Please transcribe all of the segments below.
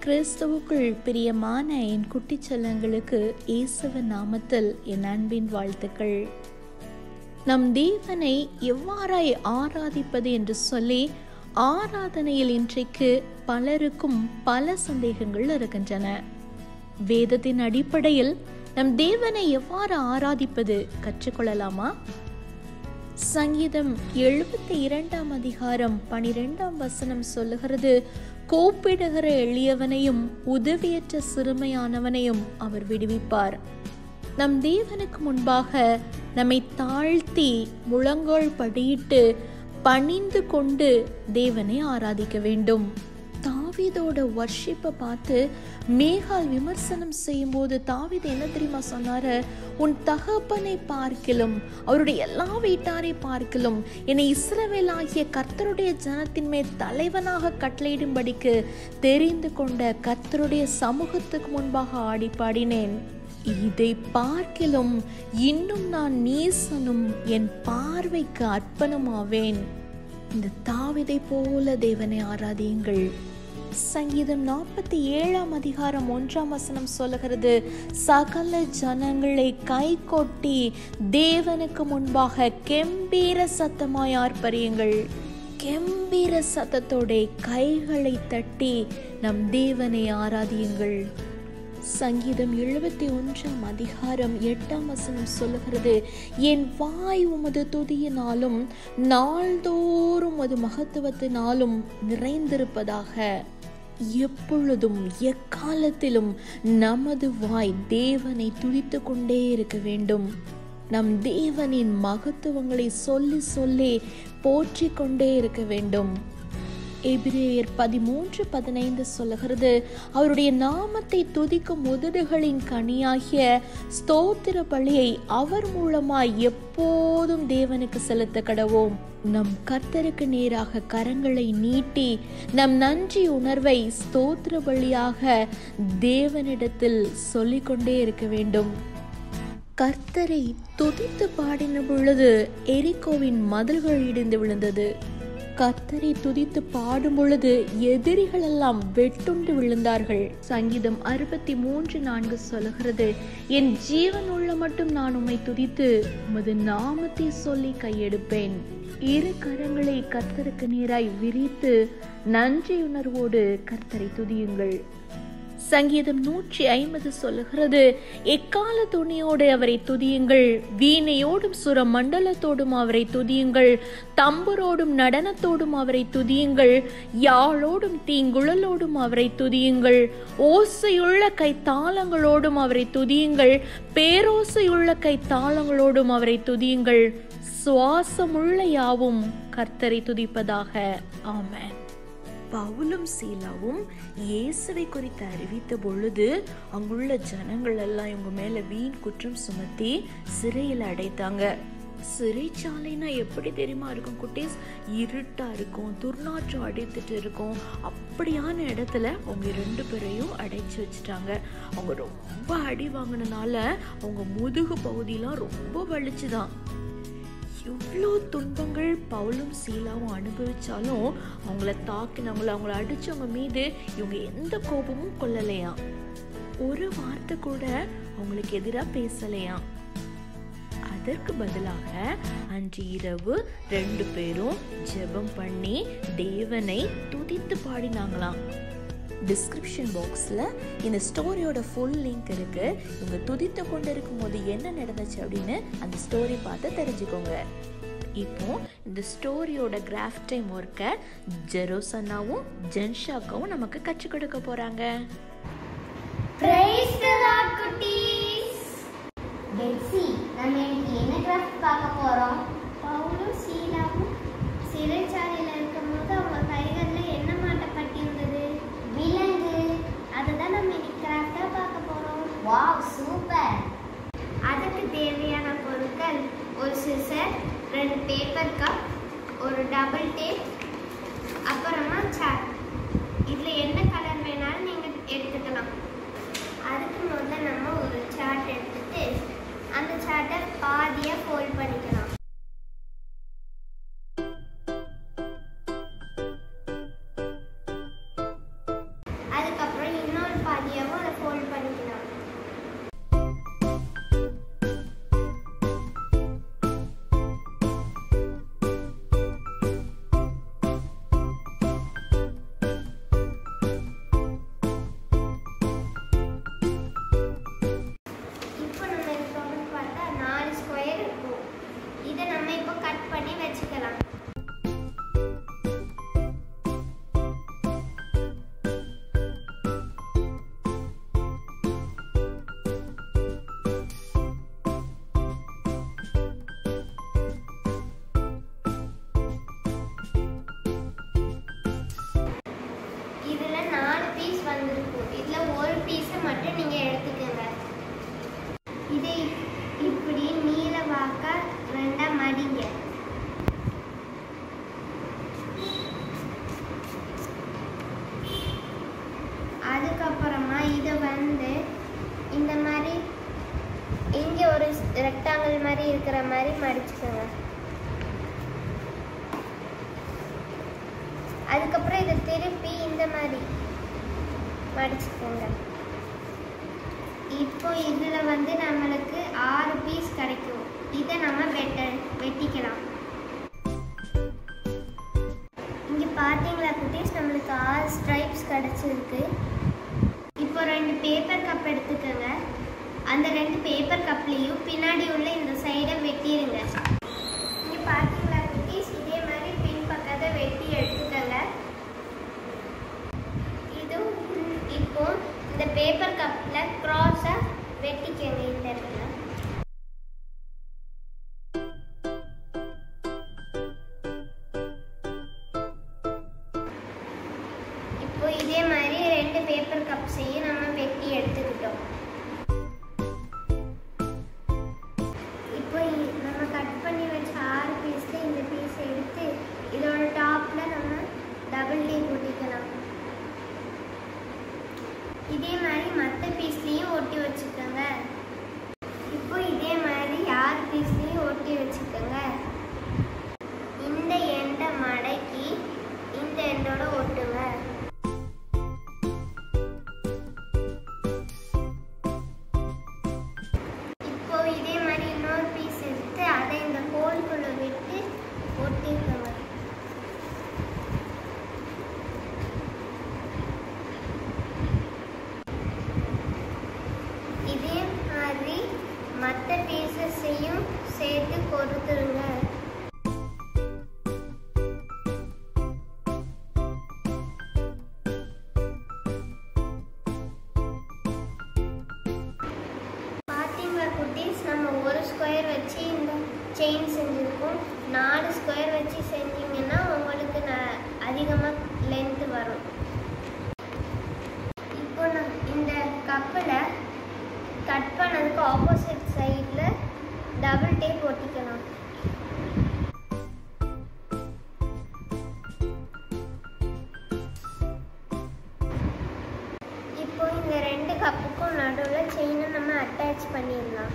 கிறிஸ்துவுக்குள் பிரியமான என் குட்டிச் செல்லங்களுக்கு இயேசுவின் நாமத்தில் என் அன்பின் வாழ்த்துக்கள் நம் தேவனை எவ்வாறாய் ஆராதிப்பது என்று சொல்லி ஆராதனையில் இன்றைக்கு பலருக்கும் பல சந்தேகங்கள் இருக்கின்றன வேதத்தின் அடிப்படையில் நம் தேவனை எவ்வாறு ஆராதிப்பது கற்றுக்கொள்ளலாமா சங்கீதம் எழுபத்தி இரண்டாம் அதிகாரம் பனிரெண்டாம் வசனம் சொல்லுகிறது கூப்பிடுகிற எளியவனையும் உதவியற்ற சிறுமையானவனையும் அவர் விடுவிப்பார் நம் தேவனுக்கு முன்பாக நம்மை தாழ்த்தி முழங்கால் படியிட்டு பணிந்து கொண்டு தேவனை ஆராதிக்க வேண்டும் தாவீதோட வர்ஷிப்பை பார்த்து மேகால் விமர்சனம் செய்யும்போது தாவீது என்ன தெரியுமா சொன்னாரு உன் தகப்பனை பார்க்கிலும் அவருடைய எல்லா வீட்டாரை பார்க்கிலும் என்னை இஸ்ரவேல் ஆகிய கர்த்தருடைய ஜனத்தின் மேல் தலைவனாக கட்டளையிடும்படிக்கு தெரிந்து கொண்ட கர்த்தருடைய சமூகத்துக்கு முன்பாக ஆடி பாடினேன் இதை பார்க்கிலும் இன்னும் நான் நீசனும் என் பார்வைக்கு அர்ப்பணமாவேன் இந்த தாவிதை போல தேவனை ஆராதியுங்கள் சங்கீதம் நாற்பத்தி ஏழாம் அதிகாரம் ஒன்றாம் வசனம் சொல்லுகிறது சகல ஜனங்களை கை கொட்டி தேவனுக்கு முன்பாக கெம்பீர சத்தமாய் ஆர்ப்பரியுங்கள் கெம்பீர சத்தத்தோட கைகளை தட்டி நம் தேவனை ஆராதியுங்கள் சங்கீதம் எழுபத்தி ஒன்றாம் அதிகாரம் எட்டாம் வசனம் சொல்லுகிறது என் வாய் உமது துதியினாலும் நாள்தோறும் அது மகத்துவத்தினாலும் நிறைந்திருப்பதாக எப்பொழுதும் எக்காலத்திலும் நமது வாய் தேவனை துதித்து கொண்டே இருக்க வேண்டும் நம் தேவனின் மகத்துவங்களை சொல்லி சொல்லி போற்றிக் கொண்டே இருக்க வேண்டும் எபிரேயர் பதிமூன்று பதினைந்து சொல்லுகிறது அவருடைய நாமத்தை துதிக்கும் உதடுகளின் கனியாகிய ஸ்தோத்திர பலியை அவர் மூலமாய் எப்போதும் தேவனுக்கு செலுத்த கடவோம் நம் கர்த்தருக்கு நேராக கரங்களை நீட்டி நம் நன்றி உணர்வை ஸ்தோத்திர பலியாக தேவனிடத்தில் சொல்லிக்கொண்டே இருக்க வேண்டும் கர்த்தரை துதித்து பாடின பொழுது எரிகோவின் மதில்கள் இடிந்து விழுந்தது கர்த்தரை துதித்து பாடும் பொழுது எதிரிகள் எல்லாம் வெட்டுண்டு விழுந்தார்கள் சங்கீதம் அறுபத்தி மூன்று நான்கு சொல்லுகிறது என் ஜீவன் உள்ள மட்டும் நான் உம்மை துதித்து உமது நாமத்தை சொல்லி கையெடுப்பேன் இரு கரங்களை கர்த்தருக்கு நேராய் விரித்து நன்றியுணர்வோடு கர்த்தரை துதியுங்கள் சங்கீதம் நூற்றி ஐம்பது சொல்லுகிறது எக்கால துணியோடு அவரை துதியுங்கள் வீணையோடும் சுர மண்டலத்தோடும் அவரை துதியுங்கள் தம்புரோடும் நடனத்தோடும் அவரை துதியுங்கள் யாழோடும் தீங்குழலோடும் அவரை துதியுங்கள் ஓசையுள்ள கைத்தாளங்களோடும் அவரை துதியுங்கள் பேரோசையுள்ள கைத்தாளங்களோடும் அவரை துதியுங்கள் சுவாசமுள்ள யாவும் கர்த்தரை துதிப்பதாக ஆமேன் பவுலும் சீலாவும் இயேசுவை குறித்து அறிவித்த பொழுது அங்குள்ள ஜனங்கள் எல்லாம் இவங்க மேல வீண் குற்றம் சுமத்தி சிறையில் அடைத்தாங்க சிறைச்சாலைனா எப்படி தெரியுமா இருக்கும் குட்டீஸ் இருட்டா இருக்கும் துர்நாற்றம் அடித்துட்டு இருக்கும் அப்படியான இடத்துல அவங்க ரெண்டு பேரையும் அடைச்சு வச்சுட்டாங்க அவங்க ரொம்ப அடி வாங்கினனால அவங்க முதுகு பகுதியெல்லாம் ரொம்ப வலிச்சுதான் எவ்வளோ துன்பங்கள் பவுலும் சீலாவும் அனுபவிச்சாலும் அவங்கள தாக்கினவங்கள அவங்கள அடிச்சவங்க மீது இவங்க எந்த கோபமும் கொள்ளலையாம் ஒரு வார்த்தை கூட அவங்களுக்கு எதிராக பேசலையாம் அதற்கு பதிலாக அன்று இரவு ரெண்டு பேரும் ஜெபம் பண்ணி தேவனை துதித்து பாடினாங்களாம் டிஸ்கிரிப்ஷன் பாக்ஸில் இந்த ஸ்டோரியோட ஃபுல் லிங்க் இருக்கு இவங்க துதித்து கொண்டு இருக்கும்போது என்ன நடந்துச்சு அப்படின்னு அந்த ஸ்டோரி பார்த்து தெரிஞ்சுக்கோங்க இப்போ இந்த ஸ்டோரியோட கிராஃப் டைம் ஒர்க்கை ஜெரோசன்னாவும் ஜென்ஷாக்காவும் நமக்கு கற்றுக் கொடுக்க போறாங்க Praise the Lord, குட்டீஸ் பெட்ஸி நம்ம இன்னைக்கு என்ன கிராஃப்ட் பார்க்க போறோம் பவுலும் சீலாவும் சிறைச்சாலையில் இருக்கும்போது அவங்க கைகளில் என்ன மாட்டப்பட்டிருந்தது விலங்கு அதுதான் நம்ம இன்னைக்கு கிராஃப்டாக பார்க்க போறோம் வாவ் சூப்பர் அதுக்கு தேவையான பொருட்கள் ஒரு சிசர் ரெண்டு பேப்பர் கப் ஒரு டபுள் டேப் அப்புறமா சார்ட் இதில் என்ன கலர் வேணாலும் நீங்கள் எடுத்துக்கலாம் அதுக்கு முதல்ல நம்ம ஒரு சார்ட் எடுத்துட்டு அந்த சார்ட்டை பாதியாக ஃபோல்ட் பண்ணிக்கலாம் பாதியாகவும் அதை ஃபோல்ட் பண்ணிக்கலாம் இப்போ நம்ம இருக்கோம்னு பார்த்தா நாலு ஸ்கொயர் இருக்கும் இதை நம்ம இப்போ கட் பண்ணி வச்சுக்கலாம் இதுல நாலு பீஸ் வந்திருக்கும் இதுல ஒரு பீஸை மட்டும் நீங்க எடுத்துக்கோங்க இதை இப்படி நீல வாக்கா ரெண்டா மடிங்க அதுக்கப்புறமா இதை வந்து இந்த மாதிரி இங்க ஒரு ரெக்டாங்கிள் மாதிரி இருக்கிற மாதிரி மடிச்சுக்கோங்க அதுக்கப்புறம் இதை திருப்பி இந்த மாதிரி மடிச்சுக்கோங்க இப்போ இதில் வந்து நம்மளுக்கு ஆறு பீஸ் கிடைக்கும் இதை நம்ம வெட்ட வெட்டிக்கலாம் இங்கே பார்த்தீங்களா குட்டீஸ் நம்மளுக்கு ஆறு ஸ்ட்ரைப்ஸ் கிடச்சிருக்கு இப்போ ரெண்டு பேப்பர் கப் எடுத்துக்கோங்க அந்த ரெண்டு பேப்பர் கப்லேயும் பின்னாடி உள்ள இந்த சைடை வெட்டிடுங்க இங்கே பார்த்தீங்களா குட்டீஸ் இதே மாதிரி பின் பக்கத்தை வெட்டி எடுத்துக்கோங்க இதுவும் இப்போ இந்த பேப்பர் கப்பில் க்ராஸை வெட்டிக்கோங்க இந்த இடத்துல இப்போ இதே மாதிரி ரெண்டு பேப்பர் கப்ஸையும் நம்ம வெட்டி எடுத்துக்கிட்டோம் இப்போ இ- நம்ம கட் பண்ணி வச்ச ஆறு பீஸ்ல இந்த பீஸ் எடுத்து இதோட டாப்ல நம்ம டபுள் டீ ஒட்டிக்கலாம் இதே மாதிரி மற்ற பீஸ்லேயும் ஒட்டி வச்சுக்கோங்க இப்போ இதே மாதிரி ஆறு பீஸ்லேயும் ஒட்டி வச்சுக்கோங்க இந்த எண்டை மடக்கி இந்த எண்டோட ஒட்டுங்க இப்போ இதே மாதிரி இன்னொரு பீஸ் எடுத்து அதை இந்த ஹோல்குள்ள விட்டு ஒட்டிக்கோங்க இதே மாதிரி மற்ற பீசஸையும் சேர்த்து கொடுத்துருங்க பார்த்தீங்களா குட்டீஸ் நம்ம ஒரு ஸ்கொயர் வச்சு இந்த செயின் செஞ்சுருக்கோம் நாலு ஸ்கொயர் வச்சு செஞ்சீங்கன்னா உங்களுக்கு ந அதிகமாக லென்த் வரும் இப்போ நான் இந்த கப்பில் கட் பண்ணதுக்கு ஆப்போசிட் சைடில் டபுள் டேப் ஒட்டிக்கலாம் இப்போ இந்த ரெண்டு கப்புக்கும் நடுவில் செயினை நம்ம அட்டாச் பண்ணிடலாம்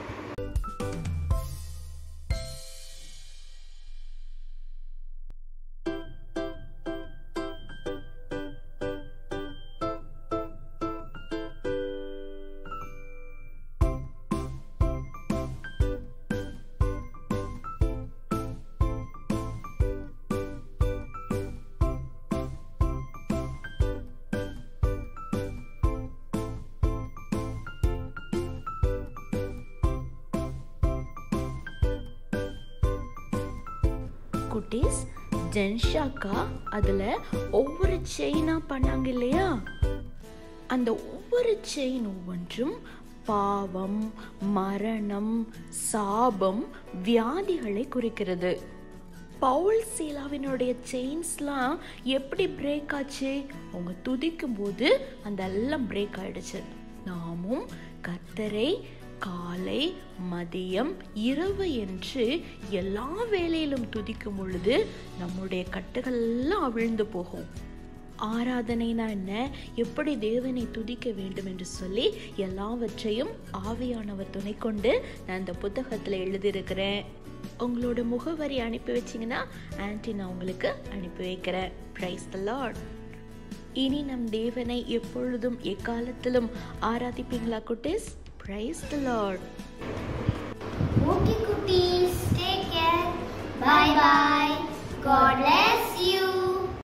குட்டீஸ் ஜென்ஷாக்கா அதில் ஒவ்வொரு செயினாக பண்ணாங்க இல்லையா அந்த ஒவ்வொரு செயின் ஒவ்வொன்றும் பாவம் மரணம் சாபம் வியாதிகளை குறிக்கிறது பவுல் சீலாவினுடைய செயின்ஸ்லாம் எப்படி பிரேக் ஆச்சு அவங்க துதிக்கும் போது அந்த எல்லாம் பிரேக் ஆயிடுச்சு நாமும் கர்த்தரை காலை மதியம் இரவு என்று எல்லா வேளையிலும் துதிக்கும் பொழுது நம்முடைய கட்டுகள் எல்லாம் அவிழ்ந்து போகும் ஆராதனைனா என்ன எப்படி தேவனை துதிக்க வேண்டும் என்று சொல்லி எல்லாவற்றையும் ஆவியானவர் துணை கொண்டு நான் இந்த புத்தகத்தில் எழுதியிருக்கிறேன் உங்களோட முகவரி அனுப்பி வச்சிங்கன்னா ஆன்ட்டி நான் உங்களுக்கு அனுப்பி வைக்கிறேன் ப்ரைஸ் த லார்ட் இனி நம் தேவனை எப்பொழுதும் எக்காலத்திலும் ஆராதிப்பீங்களா குட்டீஸ் praise the Lord Okay, cuties. Take care. Bye bye. God bless.